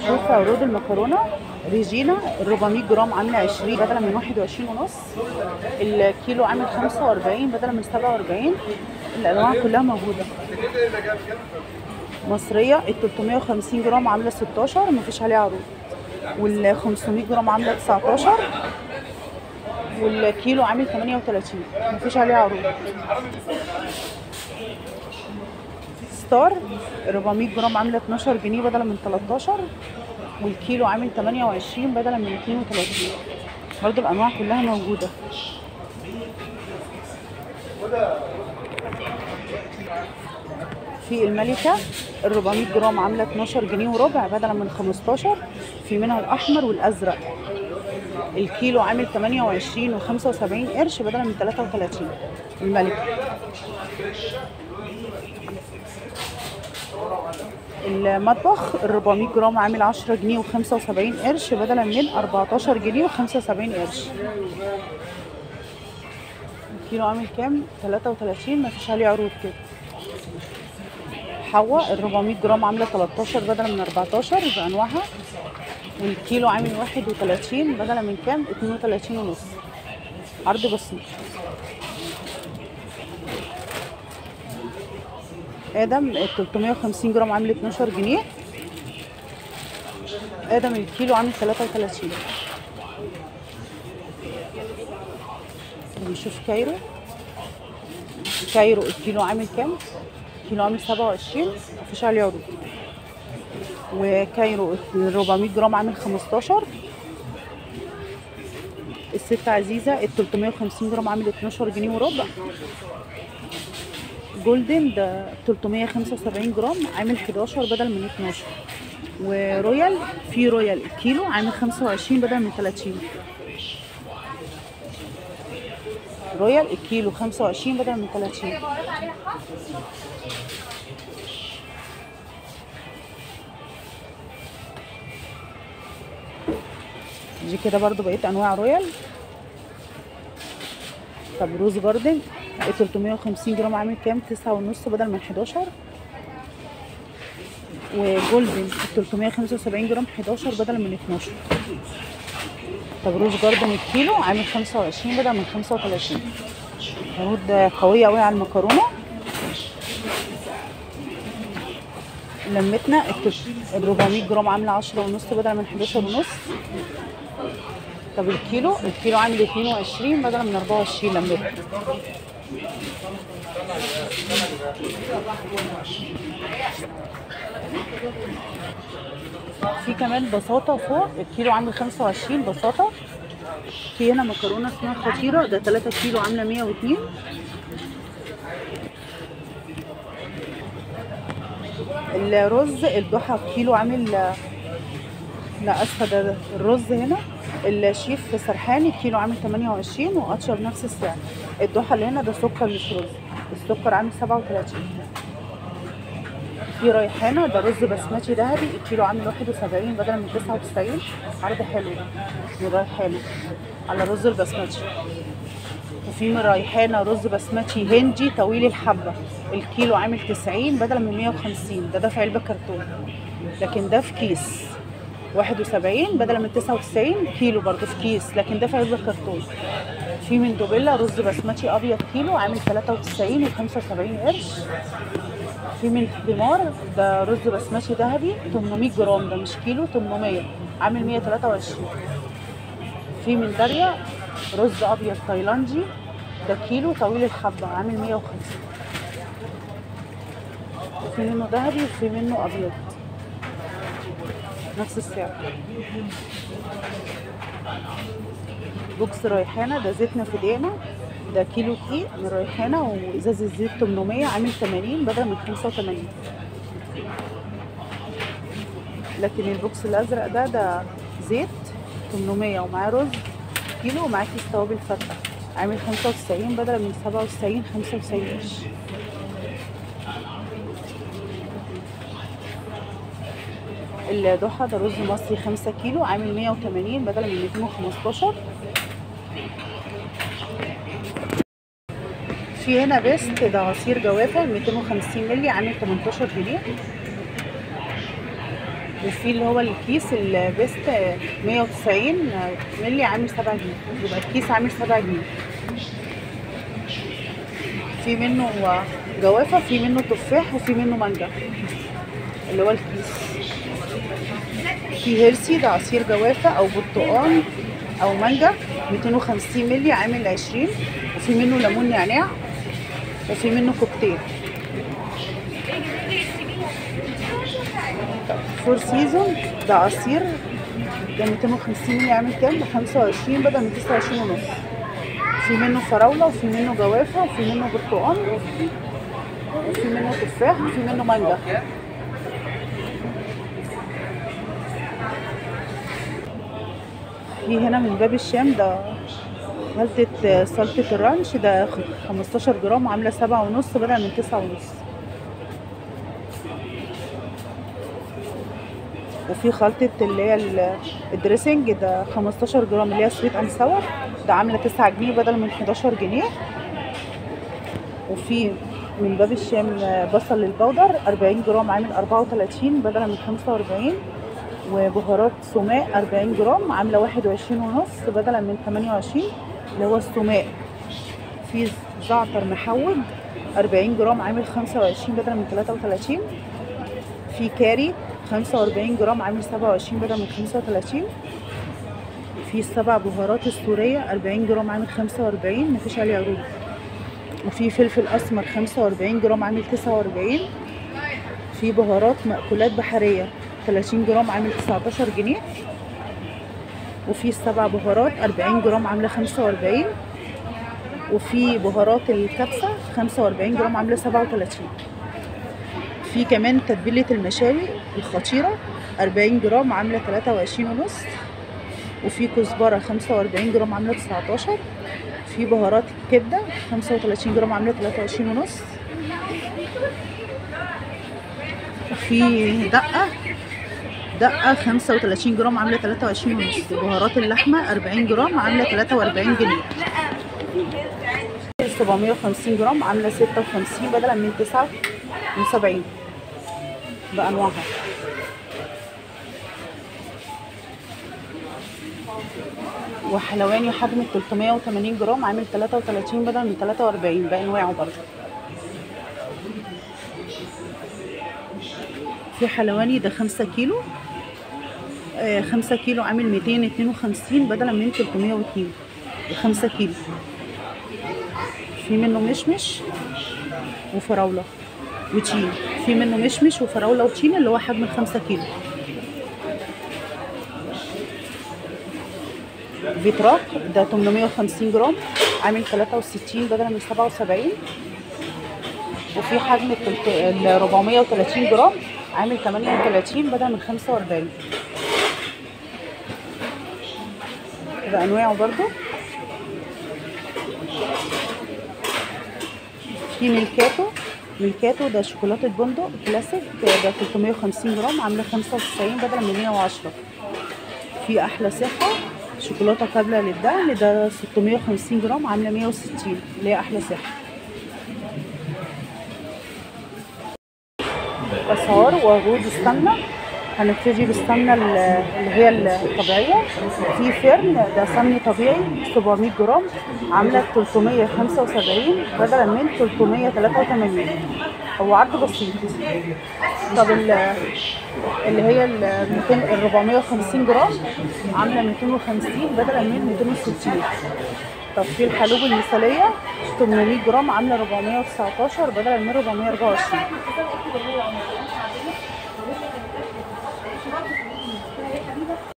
شوف عروض المكرونه ريجينا ال 400 جرام عامله 20 بدلا من 21 ونص الكيلو عامل 45 بدلا من 47 الانواع كلها موجوده مصريه ال 350 جرام عامله 16 مفيش عليها عروض وال 500 جرام عامله 19 والكيلو عامل 38 مفيش عليها عروض ستار 400 جرام عامله 12 جنيه بدلا من 13 والكيلو عامل 28 بدلا من 32 برضو الانواع كلها موجوده في الملكه ال 400 جرام عامله 12 جنيه وربع بدلا من 15 في منها الاحمر والازرق الكيلو عامل 28 و75 قرش بدلا من 33 الملكه المطبخ ال 400 جرام عامل 10 جنيه و75 قرش بدلا من 14 جنيه و75 قرش الكيلو عامل كام 33 مفيش عليه عروض كده حوا ال 400 جرام عامله 13 بدلا من 14 بانواعها والكيلو عامل 31 بدلا من كام 32 ونص عرض بسيط ادم ال 350 جرام عامل 12 جنيه ادم الكيلو عامل 33 نشوف كايرو كايرو الكيلو عامل كام الكيلو عامل 27 مفيش عليه عروض وكايرو ال 400 جرام عامل 15 الست عزيزة ال 350 جرام عامل 12 جنيه وربع جولدن ده 375 جرام عامل 11 بدل من 12 ورويال في رويال الكيلو عامل 25 بدل من 30 رويال الكيلو 25 بدل من 30 دي كده برضو بقيت انواع رويال طب روز جاردن 350 جرام عامل كام تسعة ونص بدل من 11 وجولدن 375 جرام 11 بدل من 12 طب روز جاردن الكيلو عامل 25 بدل من 35 عروض قوية قوي على المكرونة لمتنا ال 400 جرام عاملة 10 ونص بدل من 11 ونص طب الكيلو الكيلو عامل 22 بدل من 24 لمتنا في كمان بساطة فوق الكيلو عامل 25 بساطة في هنا مكرونة اسمها خطيرة ده 3 كيلو عاملة 102 الرز الضحى كيلو عامل لا اسفه ده الرز هنا الشيف سرحان الكيلو عامل 28 وقطشه بنفس السعر الضحى اللي هنا ده سكر مش رز السكر عامل 37 في ريحانه ده رز بسمتي ذهبي الكيلو عامل 71 بدل من 99 عرض حلو ده من ريحانه على الرز البسمتي وفي من ريحانه رز بسمتي هندي طويل الحبه الكيلو عامل 90 بدل من 150 ده ده في علبه كرتون لكن ده في كيس 71 بدل من 99 كيلو برضه في كيس لكن ده في علبه كرتون في من دوبيلا رز بسمتي ابيض كيلو عامل 93 و75 قرش في من حمار ده رز بسمتي ذهبي 800 جرام ده مش كيلو 800 عامل 123 في من داريا رز ابيض تايلاندي ده كيلو طويل الحبه عامل 150 في منه ذهبي وفي منه ابيض نفس السعر بوكس ريحانه ده زيتنا في دقيقنا ده كيلو دقيق من ريحانه وازاز الزيت 800 عامل 80 بدل من 85 لكن البوكس الازرق ده ده زيت 800 ومعاه رز كيلو ومعاه كيس توابل فتة عامل 95 بدل من 97 95 قرش الضحى ده رز مصري 5 كيلو عامل 180 بدل من 215 في هنا بيست ده عصير جوافه 250 مللي عامل 18 جنيه وفي اللي هو الكيس البيست 190 مللي عامل 7 جنيه يبقى الكيس عامل 7 جنيه في منه جوافه في منه تفاح وفي منه مانجا اللي هو الكيس في هيرسي ده عصير جوافه او برتقال او مانجا 250 مللي عامل 20 وفي منه ليمون نعناع وفي منه كوكتيل فور سيزون ده عصير ده 250 مللي عامل كام ب 25 بدل من 29 ونص في منه فراوله وفي منه جوافه وفي منه برتقال وفي منه تفاح وفي منه مانجا في هنا من باب الشام ده خلطة سلطة الرانش ده 15 جرام عاملة سبعة ونص بدل من تسعة ونص وفي خلطة اللي هي ال- الدريسنج ده 15 جرام اللي هي سويت اند ساور ده عاملة 9 جنيه بدل من 11 جنيه وفي من باب الشام بصل للبودر 40 جرام عامل 34 بدل من 45 وبهارات سماء 40 جرام عاملة 21 ونص بدلا من 28 اللي هو السماء في زعتر محوج 40 جرام عامل 25 بدلا من 33 في كاري 45 جرام عامل 27 بدل من 35 في السبع بهارات السورية 40 جرام عامل 45 مفيش عليه عروض وفي فلفل أسمر 45 جرام عامل 49 في بهارات مأكولات بحرية 30 جرام عامل 19 جنيه وفي السبع بهارات 40 جرام عاملة 45 وفي بهارات الكبسة 45 جرام عاملة 37 في كمان تتبيلة المشاوي الخطيرة 40 جرام عاملة 23 ونص وفي كزبرة 45 جرام عاملة 19 في بهارات الكبدة 35 جرام عاملة 23 ونص في دقة دقة 35 جرام عاملة 23 ونص بهارات اللحمة 40 جرام عاملة 43 جنيه 750 جرام عاملة 56 بدلا من 79 بأنواعها وحلواني حجم 380 جرام عامل 33 بدل من 43 بأنواعه برضه في حلواني ده 5 كيلو آه 5 كيلو عامل 252 بدلا من 302 5 كيلو في منه مشمش وفراولة وتين في منه مشمش وفراولة وتين اللي هو حجم الخمسة كيلو فيتراك ده 850 جرام عامل 63 بدلا من 77 وفي حجم التلت- ال 430 جرام عامل 38 بدل من 45 بأنواعه برضو في ميلكاتو ميلكاتو ده شوكولاتة بندق كلاسيك ده 350 جرام عاملة 95 بدلا من 110 في أحلى صحة شوكولاتة قابلة للدهن ده 650 جرام عاملة 160 اللي هي أحلى صحة أسعار وعروض السمنة هنبتدي بالسمنة ال- اللي هي الطبيعية في فرن ده سمن طبيعي 700 جرام عاملة 375 بدلا من 383 هو عرض بسيط طب ال- اللي هي ال 200 ال 450 جرام عاملة 250 بدلا من 260 طب في الحلوب المثالية 800 جرام عاملة 419 بدلا من 424